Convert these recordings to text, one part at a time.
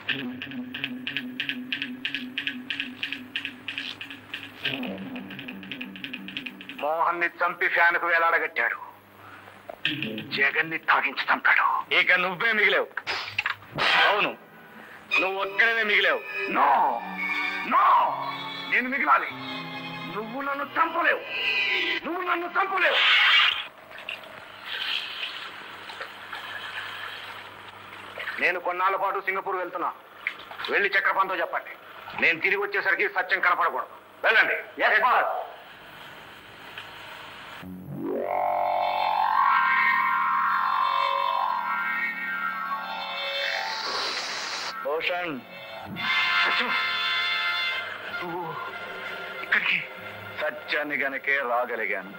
మోహన్ ని చంపి ఫ్యాన్ కు వేలాడగట్టాడు జగన్ ని తాగించి చంపాడు ఇక నువ్వే మిగిలావు అవును నువ్వు ఒక్కడనే మిగిలావు నో నో నేను మిగిలాలి నువ్వు నన్ను చంపలేవు నువ్వు నన్ను చంపలేవు నేను కొన్నాళ్ళ పాటు సింగపూర్ వెళ్తున్నా వెళ్ళి చక్రపాణితో చెప్పండి నేను తిరిగి వచ్చేసరికి సత్యం కనపడకూడదు వెళ్ళండి భూషణ్ సత్యం నువ్వు ఇక్కడికి సత్యాన్ని గనకే రాగలిగాను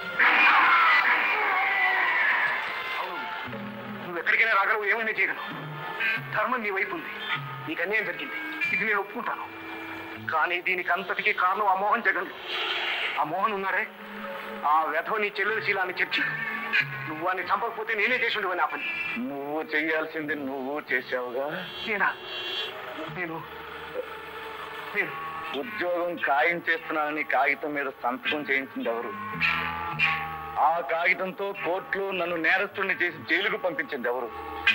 అవును నువ్వు ఎక్కడికైనా రాగలవు ఏమైనా చేయగలవు ధర్మం నీ వైపు ఉంది నీకు అన్యాయం జరిగింది ఇది నేను ఒప్పుకుంటాను కానీ దీనికి అంతటికీ కారణం ఆ మోహన్ జగన్ ఆ మోహన్ ఉన్నాడే ఆ వ్యధవ నీ చెల్లెలు శీలాన్ని చెప్పి నువ్వు వాడిని చంపకపోతే నేనే చేసి ఉండేవాడిని ఆ పని నువ్వు చెయ్యాల్సింది నువ్వు చేసావుగా నేనా నేను నేను ఉద్యోగం ఖాయం చేస్తున్నానని కాగితం మీద సంతకం చేయించింది ఎవరు ఆ కాగితంతో కోర్టులో నన్ను నేరస్తుడిని చేసి జైలుకు పంపించింది ఎవరు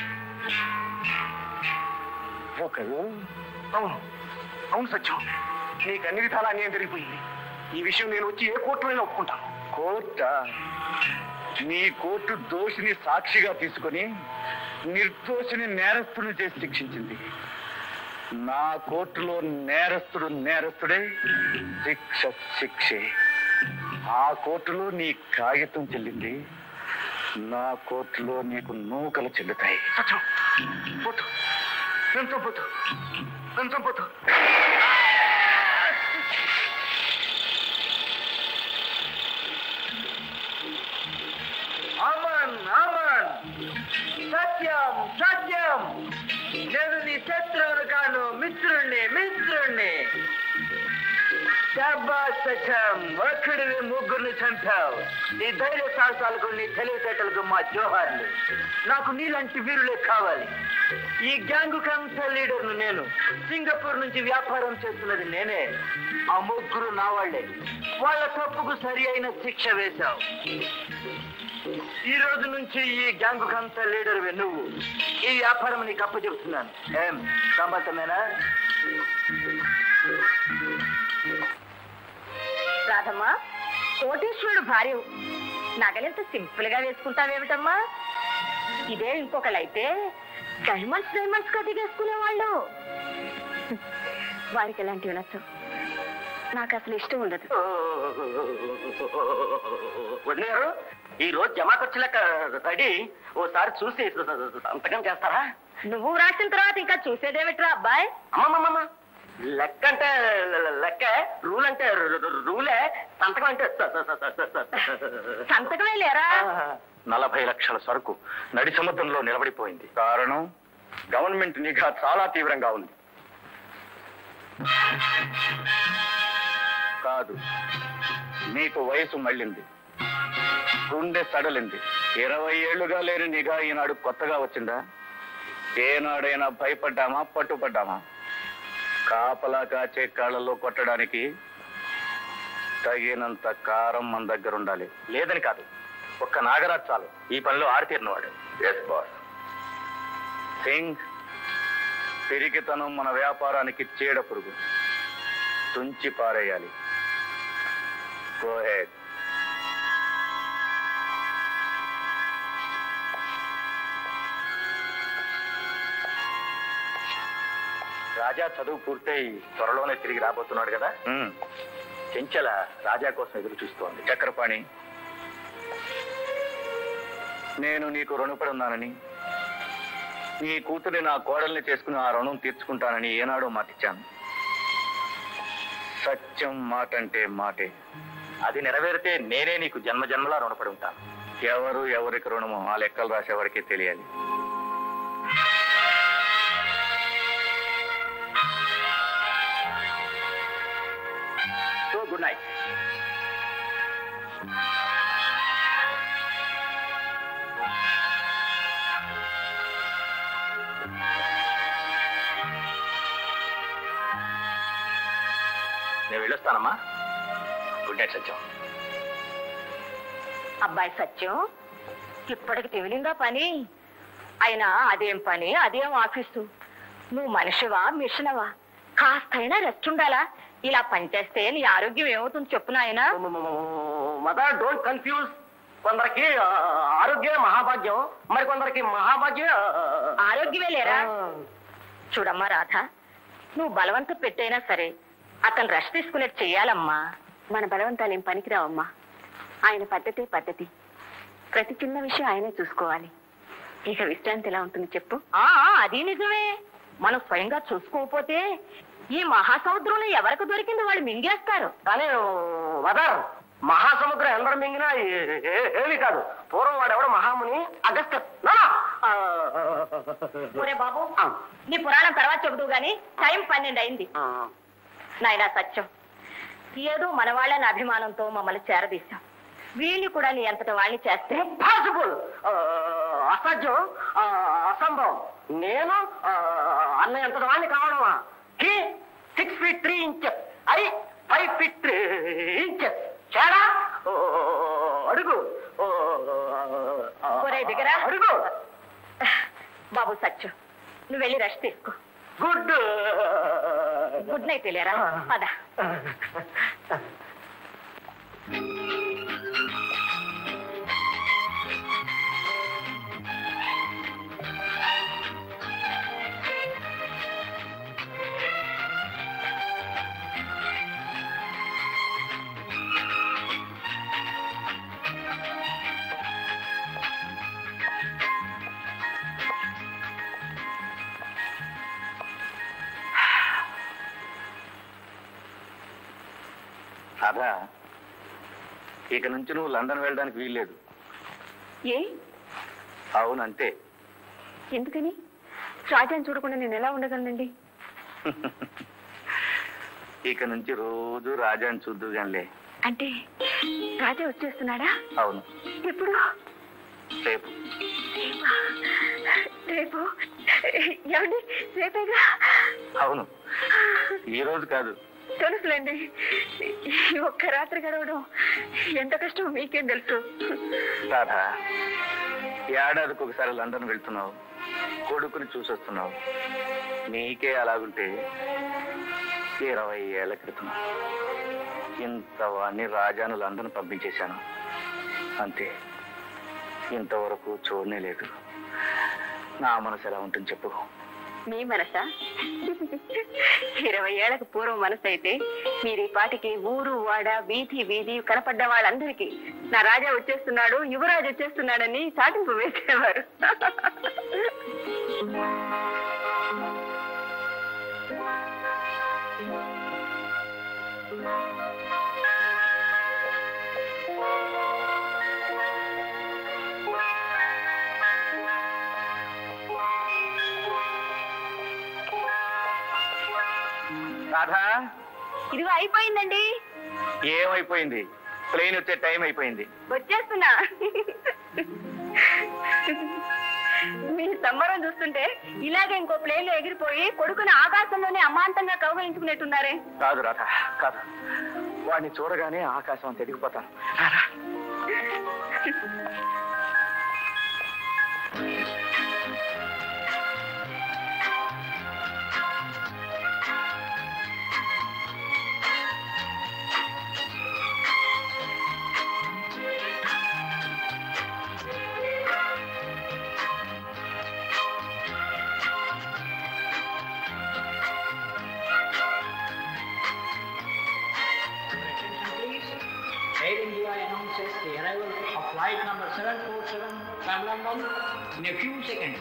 ఒకరు అవును అవును సత్యం నీకు అన్ని విధాలా అన్యాయం జరిగిపోయింది ఈ విషయం నేను వచ్చి ఏ కోర్టులోనే ఒప్పుకుంటాను కోర్ట నీ కోర్టు దోషిని సాక్షిగా తీసుకొని నిర్దోషిని నేరస్తుడిని చేసి శిక్షించింది నా కోర్టులో నేరస్తుడు నేరస్తుడే శిక్ష శిక్షే ఆ కోర్టులో నీ కాగితం చెల్లింది నా కోర్టులో నీకు నూకలు చెల్లుతాయి సత్యం పోతు నేను చంపొద్దు నేను చంపొద్దు అమన్ అమన్ సత్యం సత్యం నేను నీ శత్రువును కాను మిత్రుణ్ణి మిత్రుణ్ణి శాబాష్ సత్యం ఒక్కడిని ముగ్గురిని చంపావు నీ ధైర్య సాహసాలకు నీ తెలివితేటలకు మా జోహార్లు నాకు నీలాంటి వీరులే కావాలి ఈ గ్యాంగు కంస లీడర్ను నేను సింగపూర్ నుంచి వ్యాపారం చేస్తున్నది నేనే ఆ ముగ్గురు నా వాళ్లే వాళ్ళ తప్పుకు సరి అయిన శిక్ష వేశావు ఈ రోజు నుంచి ఈ గ్యాంగు కంత లీడర్ నువ్వు ఈ వ్యాపారం నీకు అప్పు చెబుతున్నాను ఏం సమ్మతమేనా రాధమ్మా కోటేశ్వరుడు భార్య నగలెంత సింపుల్ గా వేసుకుంటావేమిటమ్మా ఇదే ఇంకొకళ్ళైతే డైమండ్స్ డైమండ్స్ గా దిగేసుకునేవాళ్ళు వారికి ఎలాంటివి నచ్చవు నాకు అసలు ఇష్టం ఉండదు వదిలేరు ఈ రోజు జమా ఖర్చు లెక్క రెడీ ఓసారి చూసి సంతకం చేస్తారా నువ్వు రాసిన తర్వాత ఇంకా చూసేదేమిట్రా అబ్బాయి అమ్మమ్మమ్మ లెక్క అంటే లెక్క రూల్ అంటే రూలే సంతకం అంటే సంతకమే లేరా నలభై లక్షల సరుకు నడి సముద్రంలో నిలబడిపోయింది కారణం గవర్నమెంట్ నిఘా చాలా తీవ్రంగా ఉంది కాదు నీకు వయసు మళ్ళింది గుండె సడలింది ఇరవై ఏళ్లుగా లేని నిఘా ఈనాడు కొత్తగా వచ్చిందా ఏనాడైనా భయపడ్డామా పట్టుపడ్డామా కాపలా కాచే కాళ్ళలో కొట్టడానికి తగినంత కారం మన దగ్గర ఉండాలి లేదని కాదు ఒక్క నాగరాజ్ చాలు ఈ పనిలో ఆరితీరినవాడు ఎస్ బాస్ సింగ్ పిరికితనం మన వ్యాపారానికి చీడ పురుగు తుంచి పారేయాలి గో హెడ్ రాజా చదువు పూర్తయి త్వరలోనే తిరిగి రాబోతున్నాడు కదా చెంచల రాజా కోసం ఎదురు చూస్తోంది చక్రపాణి నేను నీకు రుణపడి ఉన్నానని నీ కూతురి నా కోడల్ని చేసుకుని ఆ రుణం తీర్చుకుంటానని ఏనాడో మాటిచ్చాను సత్యం మాట అంటే మాటే అది నెరవేరితే నేనే నీకు జన్మ జన్మలా రుణపడి ఉంటాను ఎవరు ఎవరికి రుణమో ఆ లెక్కలు రాసేవారికే తెలియాలి సో గుడ్ నైట్ వస్తానమ్మా గుడ్ నైట్ సత్యం అబ్బాయి సత్యం ఇప్పటికి తెలియందా పని అయినా అదేం పని అదేం ఆఫీసు నువ్వు మనిషివా మిషనవా కాస్తైనా రెస్ట్ ఉండాలా ఇలా పనిచేస్తే నీ ఆరోగ్యం ఏమవుతుంది చెప్పు నాయనా మదర్ డోంట్ కన్ఫ్యూజ్ కొందరికి ఆ, ఆరోగ్యమే మహాభాగ్యం మరి కొందరికి మహాభాగ్యం ఆరోగ్యమే లేరా చూడమ్మా రాధ నువ్వు బలవంతం పెట్టైనా సరే అతను రెస్ట్ తీసుకునేట్టు చెయ్యాలమ్మా మన బలవంతాలు ఏం పనికిరావమ్మా ఆయన పద్ధతే పద్ధతి ప్రతి చిన్న విషయం ఆయనే చూసుకోవాలి ఇక విశ్రాంతి ఎలా ఉంటుంది చెప్పు అది నిజమే మనం స్వయంగా చూసుకోకపోతే ఈ మహాసముద్రంలో ఎవరికి దొరికింది వాళ్ళు మింగేస్తారు కానీ మదర్ మహాసముద్రం ఎందరు మింగినా ఏ- ఏ- ఏమీ కాదు పూర్వం వాడెవడో మహాముని అగస్త ఒరే బాబు నీ పురాణం తర్వాత చెబుతూ గాని టైం పన్నెండు అయింది నాయనా సత్యం ఏదో మన వాళ్ళని అభిమానంతో మమ్మల్ని చేరదీశాం వీళ్ళు కూడా నీ అంతటి వాళ్ళని చేస్తే ఇంపాసిబుల్ అసాధ్యం ఆ, అసంభవం నేను ఆ, అన్నయ్య అంతటి వాడిని కావడమా he six feet three inches I five feet three inches తేడా ఓ, అడుగు ఓ, ఒరేయ్ దిగరా. అడుగు బాబు సత్యం నువ్వు వెళ్ళి రెస్ట్ తీసుకో గుడ్ గుడ్ నైట్ వెళ్ళారా పద రాధా ఇక నుంచి నువ్వు లండన్ వెళ్ళడానికి వీల్లేదు ఏ అవునంతే ఎందుకని రాజాని చూడకుండా నేను ఎలా ఉండగలనండి ఇక నుంచి రోజు రాజాని చూద్దు గానిలే అంటే రాజా వచ్చేస్తున్నాడా అవును ఎప్పుడు రేపు రేపు ఏమండి రేపేగా అవును ఈ రోజు కాదు తెలుసులేండి ఈ ఒక్క రాత్రి గడవడం ఎంత కష్టం మీకేం తెలుసు రాధా ఏడాదికి ఒకసారి లండన్ వెళ్తున్నావు కొడుకుని చూసొస్తున్నావు నీకే అలాగుంటే ఇరవై ఏళ్ల క్రితం ఇంత వాణ్ణి రాజాను లండన్ పంపించేశాను అంతే ఇంతవరకు చూడనే లేదు నా మనసు ఎలా ఉంటుంది చెప్పు మీ మనసా ఇరవై ఏళ్లకు పూర్వం మనసు అయితే మీరు ఈ పాటికి ఊరు వాడ వీధి వీధి కనపడ్డ వాళ్ళందరికీ నా రాజా వచ్చేస్తున్నాడు యువరాజు వచ్చేస్తున్నాడని చాటింపు వేసేవారు రాధా ఇదిగో అయిపోయిందండి ఏమైపోయింది ప్లేన్ వచ్చే టైం అయిపోయింది వచ్చేస్తున్నా మీ సంబరం చూస్తుంటే ఇలాగే ఇంకో ప్లేన్ లో ఎగిరిపోయి కొడుకుని ఆకాశంలోనే అమాంతంగా కౌగలించుకునేట్టున్నారే కాదు రాధా కాదు వాడిని చూడగానే ఆకాశం అంత ఎదిగిపోతాను రారా. Air India announces the arrival of flight number 747 from London in a few seconds.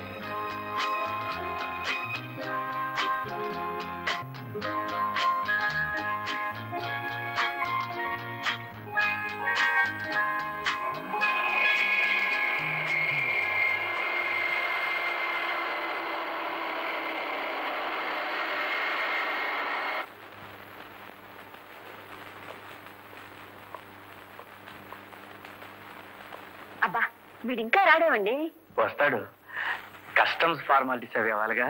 అబ్బా వీడు ఇంకా రాడేవండి వస్తాడు కస్టమ్స్ ఫార్మాలిటీస్ అవి అవ్వాలిగా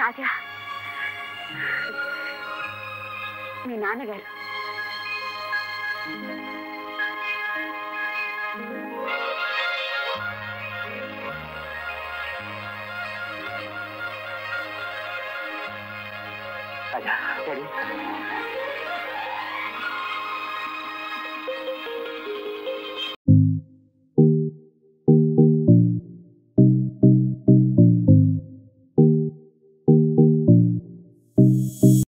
రాజా మీ నాన్నగారు రాజా డాడీ